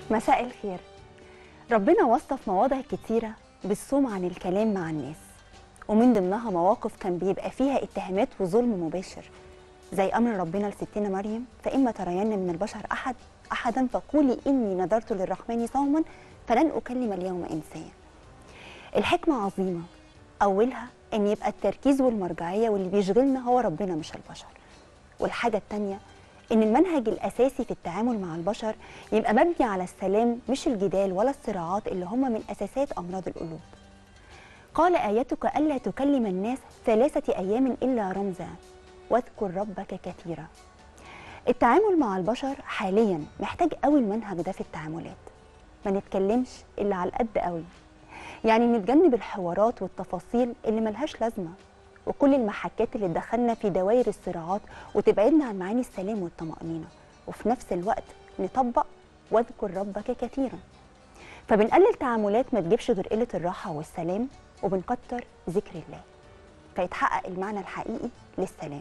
مساء الخير ربنا وصف مواضع كتيرة بالصوم عن الكلام مع الناس ومن ضمنها مواقف كان بيبقى فيها اتهامات وظلم مباشر زي أمر ربنا لستنا مريم فإما ترين من البشر أحد أحدا فقولي إني نذرت للرحمن صوما فلن أكلم اليوم إنسيا الحكمة عظيمة أولها إن يبقى التركيز والمرجعية واللي بيشغلنا هو ربنا مش البشر والحاجة التانية إن المنهج الأساسي في التعامل مع البشر يبقى مبني على السلام مش الجدال ولا الصراعات اللي هم من أساسات أمراض القلوب قال آيتك ألا تكلم الناس ثلاثة أيام إلا رمزا واذكر ربك كثيرا التعامل مع البشر حاليا محتاج قوي المنهج ده في التعاملات ما نتكلمش إلا على القد قوي يعني نتجنب الحوارات والتفاصيل اللي ملهاش لازمة وكل المحكات اللي تدخلنا في دوائر الصراعات وتبعدنا عن معاني السلام والطمأنينة وفي نفس الوقت نطبق واذكر ربك كثيرا فبنقلل تعاملات ما تجيبش غير قلة الراحة والسلام وبنكتر ذكر الله فيتحقق المعنى الحقيقي للسلام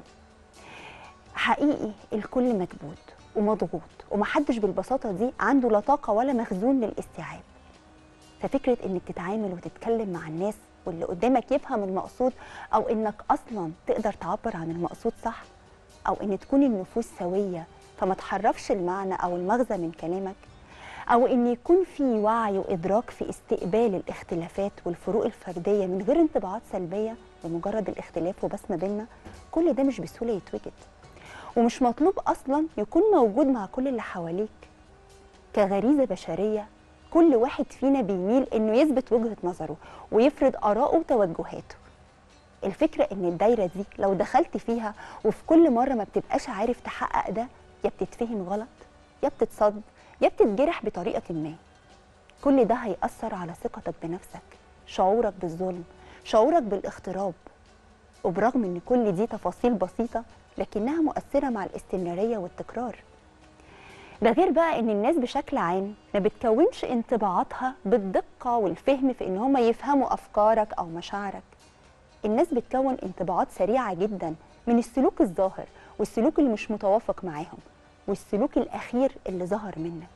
حقيقي الكل مكبوت ومضغوط ومحدش بالبساطة دي عنده لا طاقة ولا مخزون للاستيعاب ففكرة انك تتعامل وتتكلم مع الناس واللي قدامك يفهم المقصود او انك اصلا تقدر تعبر عن المقصود صح او ان تكون النفوس سوية فما تحرفش المعنى او المغزى من كلامك او ان يكون في وعي وادراك في استقبال الاختلافات والفروق الفردية من غير انطباعات سلبية بمجرد الاختلاف وبس ما بينا كل ده مش بسهولة يتوجد ومش مطلوب اصلا يكون موجود مع كل اللي حواليك كغريزة بشرية كل واحد فينا بيميل انه يثبت وجهة نظره ويفرض آراءه وتوجهاته الفكرة ان الدايرة دي لو دخلت فيها وفي كل مرة ما بتبقاش عارف تحقق ده يا بتتفهم غلط يا بتتصد يا بتتجرح بطريقة ما كل ده هيأثر على ثقتك بنفسك شعورك بالظلم شعورك بالاغتراب وبرغم ان كل دي تفاصيل بسيطة لكنها مؤثرة مع الاستمرارية والتكرار ده غير بقى ان الناس بشكل عام ما بتكونش انطباعاتها بالدقة والفهم في ان هم يفهموا افكارك او مشاعرك الناس بتكون انطباعات سريعة جدا من السلوك الظاهر والسلوك اللي مش متوافق معاهم والسلوك الاخير اللي ظهر منك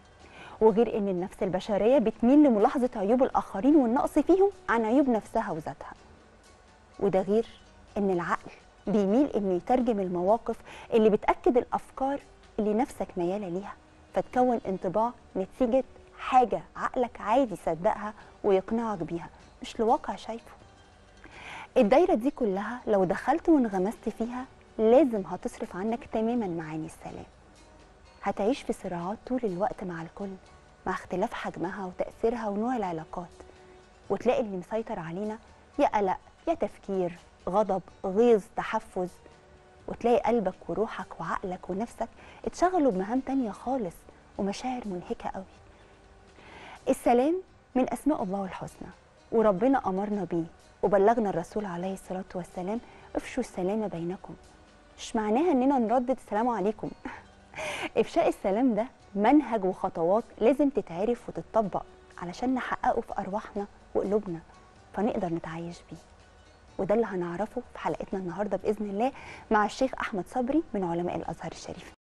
وغير ان النفس البشرية بتميل لملاحظة عيوب الاخرين والنقص فيهم عن عيوب نفسها وذاتها وده غير ان العقل بيميل انه يترجم المواقف اللي بتاكد الافكار اللي نفسك مياله ليها فتكون انطباع نتيجه حاجه عقلك عايز يصدقها ويقنعك بيها مش لواقع شايفه الدايره دي كلها لو دخلت وانغمست فيها لازم هتصرف عنك تماما معاني السلام هتعيش في صراعات طول الوقت مع الكل مع اختلاف حجمها وتاثيرها ونوع العلاقات وتلاقي اللي مسيطر علينا يا قلق يا تفكير غضب غيظ تحفز وتلاقي قلبك وروحك وعقلك ونفسك اتشغلوا بمهام تانية خالص ومشاعر منهكة قوي السلام من أسماء الله الحسنى وربنا أمرنا بيه وبلغنا الرسول عليه الصلاة والسلام افشوا السلام بينكم مش معناها اننا نردد السلام عليكم افشاء السلام ده منهج وخطوات لازم تتعرف وتتطبق علشان نحققه في ارواحنا وقلوبنا فنقدر نتعايش بيه وده اللي هنعرفه في حلقتنا النهارده باذن الله مع الشيخ احمد صبري من علماء الازهر الشريف